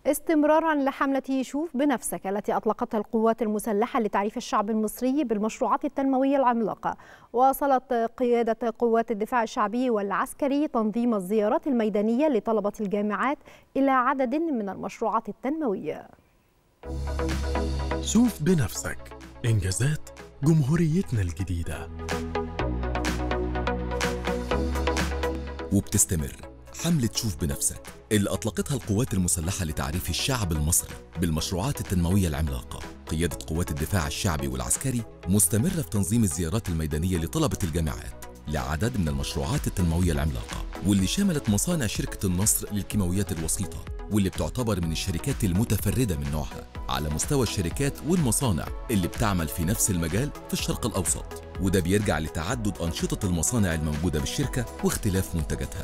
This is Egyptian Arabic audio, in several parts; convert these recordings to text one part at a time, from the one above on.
استمرارا لحملة شوف بنفسك التي أطلقتها القوات المسلحة لتعريف الشعب المصري بالمشروعات التنموية العملاقة واصلت قيادة قوات الدفاع الشعبي والعسكري تنظيم الزيارات الميدانية لطلبة الجامعات إلى عدد من المشروعات التنموية شوف بنفسك إنجازات جمهوريتنا الجديدة وبتستمر حملة شوف بنفسك اللي أطلقتها القوات المسلحة لتعريف الشعب المصري بالمشروعات التنموية العملاقة قيادة قوات الدفاع الشعبي والعسكري مستمرة في تنظيم الزيارات الميدانية لطلبة الجامعات لعدد من المشروعات التنموية العملاقة واللي شملت مصانع شركة النصر للكيماويات الوسيطة واللي بتعتبر من الشركات المتفردة من نوعها على مستوى الشركات والمصانع اللي بتعمل في نفس المجال في الشرق الأوسط وده بيرجع لتعدد أنشطة المصانع الموجودة بالشركة واختلاف منتجاتها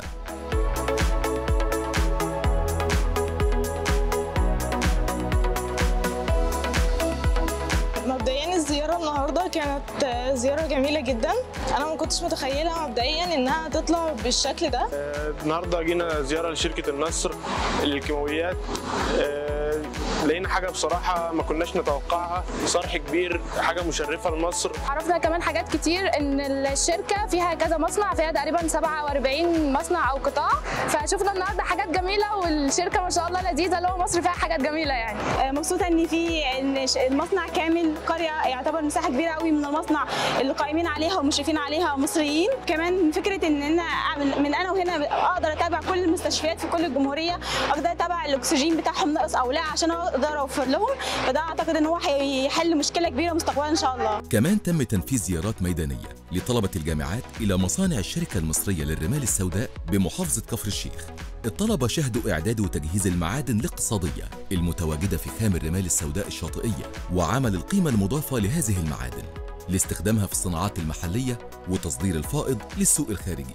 مبدئيا الزيارة النهاردة كانت زيارة جميلة جدا أنا ما كنتش متخيلة مبدئيا إنها تطلع بالشكل ده آه، النهارده جينا زياره لشركه النصر للكيماويات آه، لقينا حاجه بصراحه ما كناش نتوقعها صرح كبير حاجه مشرفه لمصر عرفنا كمان حاجات كتير ان الشركه فيها كذا مصنع فيها تقريبا 47 مصنع او قطاع فشفنا النهارده حاجات جميله والشركه ما شاء الله لذيذه اللي هو مصر فيها حاجات جميله يعني مبسوطه ان في ان ش- المصنع كامل قريه يعتبر مساحه كبيره قوي من المصنع اللي قائمين عليها ومشرفين عليها مصريين كمان فكره ان انا أعمل- من انا وهنا اقدر اتابع كل المستشفيات في كل الجمهوريه اقدر اتابع الاكسجين بتاعهم ناقص او لا عشان اقدر اوفر لهم فده اعتقد ان هو هيحل مشكله كبيره مستقبلا ان شاء الله كمان تم تنفيذ زيارات ميدانية لطلبة الجامعات إلى مصانع الشركة المصرية للرمال السوداء بمحافظة كفر الشيخ الطلبة شهدوا إعداد وتجهيز المعادن الاقتصادية المتواجدة في خام الرمال السوداء الشاطئية وعمل القيمة المضافة لهذه المعادن لاستخدامها في الصناعات المحلية وتصدير الفائض للسوق الخارجي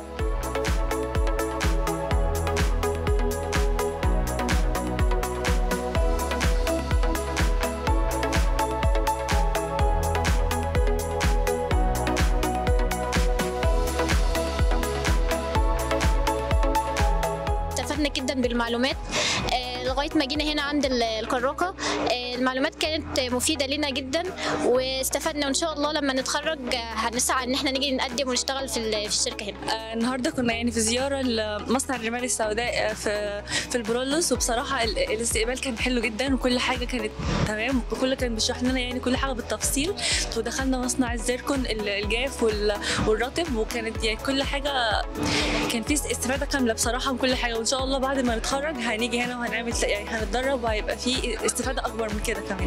استفدنا جدا بالمعلومات آه، لغايه ما جينا هنا عند ال- الكراكه آه، المعلومات كانت مفيده لنا جدا واستفدنا وان شاء الله لما نتخرج آه، هنسعى ان احنا نيجي نقدم ونشتغل في ال- في الشركه هنا آه، النهارده كنا يعني في زياره لمصنع الرمال السوداء آه، في في البرولوس وبصراحه ال- الاستقبال كان حلو جدا وكل حاجه كانت تمام وكل كان بيشرح لنا يعني كل حاجه بالتفصيل ودخلنا مصنع الزيركون ال- الجاف وال- والرطب وكانت يعني كل حاجه كان في استفاده كامله بصراحه من كل حاجه وان شاء الله بعد ما نتخرج هنيجي هنا وهنعمل يعني هنتدرب وهيبقى في استفاده اكبر من كده كمان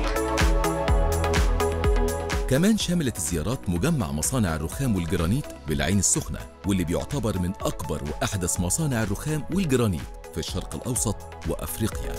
كمان شملت الزيارات مجمع مصانع الرخام والجرانيت بالعين السخنة واللي بيعتبر من أكبر وأحدث مصانع الرخام والجرانيت في الشرق الأوسط وأفريقيا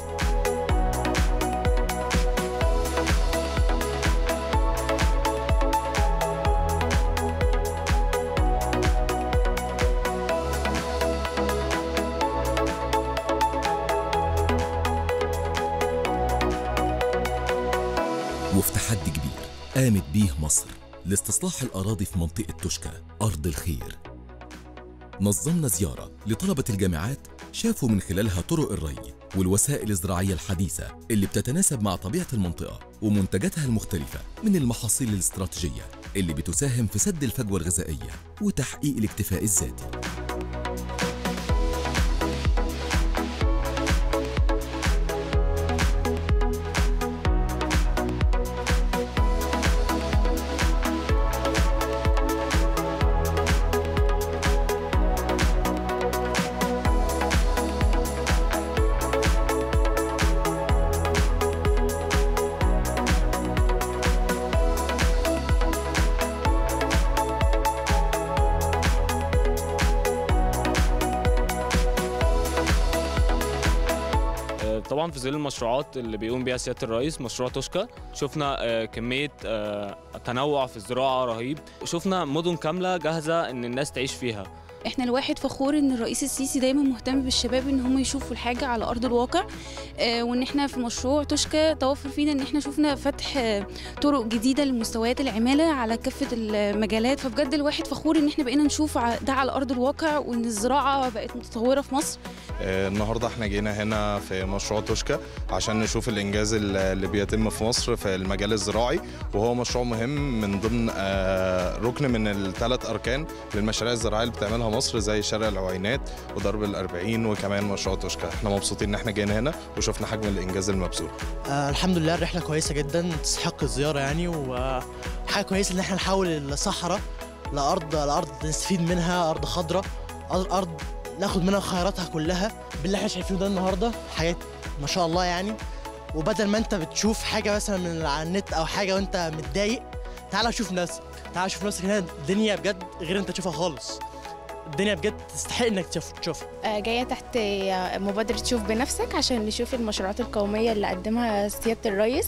وفي تحدي كبير قامت بيه مصر لاستصلاح الأراضي في منطقة توشكا أرض الخير نظمنا زيارة لطلبة الجامعات شافوا من خلالها طرق الري والوسائل الزراعية الحديثة اللي بتتناسب مع طبيعة المنطقة ومنتجاتها المختلفة من المحاصيل الاستراتيجية اللي بتساهم في سد الفجوة الغذائية وتحقيق الاكتفاء الذاتي آه، طبعا في ظل المشروعات اللي بيقوم بيها سياده الرئيس مشروع توشكا شفنا آه، كميه آه، تنوع في الزراعه رهيب شفنا مدن كامله جاهزه ان الناس تعيش فيها احنا الواحد فخور ان الرئيس السيسي دايما مهتم بالشباب ان هم يشوفوا الحاجه على ارض الواقع آه، وان احنا في مشروع توشكا توفر فينا ان احنا شفنا فتح آه، طرق جديده لمستويات العماله على كافه المجالات فبجد الواحد فخور ان احنا بقينا نشوف ع- ده على ارض الواقع وان الزراعه بقت متطوره في مصر آه، النهارده احنا جينا هنا في مشروع توشكا عشان نشوف الانجاز ال- اللي بيتم في مصر في المجال الزراعي وهو مشروع مهم من ضمن آه، ركن من الثلاث اركان للمشاريع الزراعيه اللي بتعملها مصر زي شارع العوينات وضرب الأربعين وكمان مشروع توشكا احنا مبسوطين ان احنا جينا هنا وشفنا حجم الانجاز المبذول آه الحمد لله الرحله كويسه جدا تستحق الزياره يعني وحاجه كويسه ان احنا نحول الصحراء لارض لارض نستفيد منها ارض خضراء أرض, ارض ناخد منها خيراتها كلها باللي احنا شايفينه ده النهارده حاجات ما شاء الله يعني وبدل ما انت بتشوف حاجه مثلا من على النت او حاجه وانت متضايق تعال شوف نفسك تعال شوف نفسك هنا الدنيا بجد غير انت تشوفها خالص الدنيا بجد تستحق انك تشوف تشوفها آه، جاية تحت آه، مبادرة شوف بنفسك عشان نشوف المشروعات القومية اللي قدمها سيادة الرئيس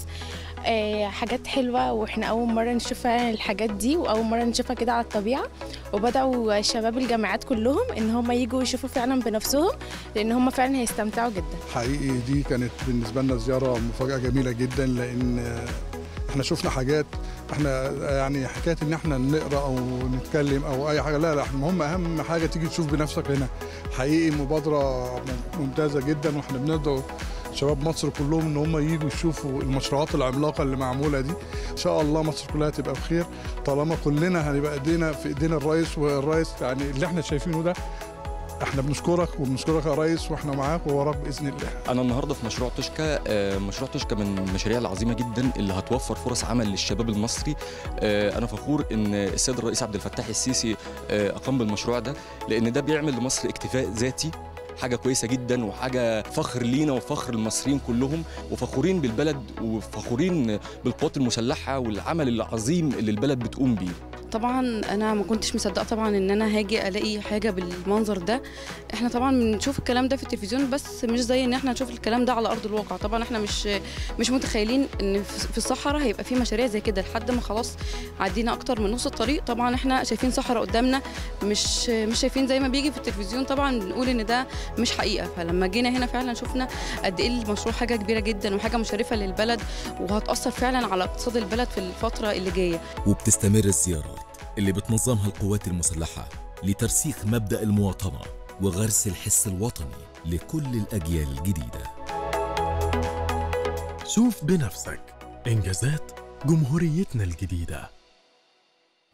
آه، حاجات حلوة واحنا أول مرة نشوف فعلا الحاجات دي وأول مرة نشوفها كده على الطبيعة وبدأوا شباب الجامعات كلهم إن هم يجوا يشوفوا فعلا بنفسهم لأن هم فعلا هيستمتعوا جدا حقيقي دي كانت بالنسبه لنا زياره مفاجاه جميله جدا لان احنا شفنا حاجات احنا يعني حكايه ان احنا نقرا او نتكلم او اي حاجه لا لا احنا المهم اهم حاجه تيجي تشوف بنفسك هنا حقيقي مبادره ممتازه جدا واحنا بندعو شباب مصر كلهم ان هم يجوا يشوفوا المشروعات العملاقه اللي معموله دي ان شاء الله مصر كلها تبقى بخير طالما كلنا هنبقى ايدينا في ايدين الرئيس والرئيس يعني اللي احنا شايفينه ده احنا بنشكرك وبنشكرك يا ريس واحنا معاك ووراك باذن الله انا النهارده في مشروع توشكا آه، مشروع توشكا من المشاريع العظيمه جدا اللي هتوفر فرص عمل للشباب المصري آه، انا فخور ان السيد الرئيس عبد الفتاح السيسي آه، اقام بالمشروع ده لان ده بيعمل لمصر اكتفاء ذاتي حاجة كويسة جدا وحاجة فخر لينا وفخر المصريين كلهم وفخورين بالبلد وفخورين بالقوات المسلحة والعمل العظيم اللي البلد بتقوم بيه طبعا انا ما كنتش مصدقه طبعا ان انا هاجي الاقي حاجه بالمنظر ده احنا طبعا بنشوف الكلام ده في التلفزيون بس مش زي ان احنا نشوف الكلام ده على ارض الواقع طبعا احنا مش مش متخيلين ان في في الصحراء هيبقى في مشاريع زي كده لحد ما خلاص عدينا اكتر من نص الطريق طبعا احنا شايفين صحراء قدامنا مش مش شايفين زي ما بيجي في التلفزيون طبعا بنقول ان ده مش حقيقه فلما جينا هنا فعلا شفنا قد ايه المشروع حاجه كبيره جدا وحاجه مشرفه للبلد وهتاثر فعلا على اقتصاد البلد في الفتره اللي جايه وبتستمر الزيارات اللي بتنظمها القوات المسلحة لترسيخ مبدأ المواطنة وغرس الحس الوطني لكل الأجيال الجديدة شوف بنفسك إنجازات جمهوريتنا الجديدة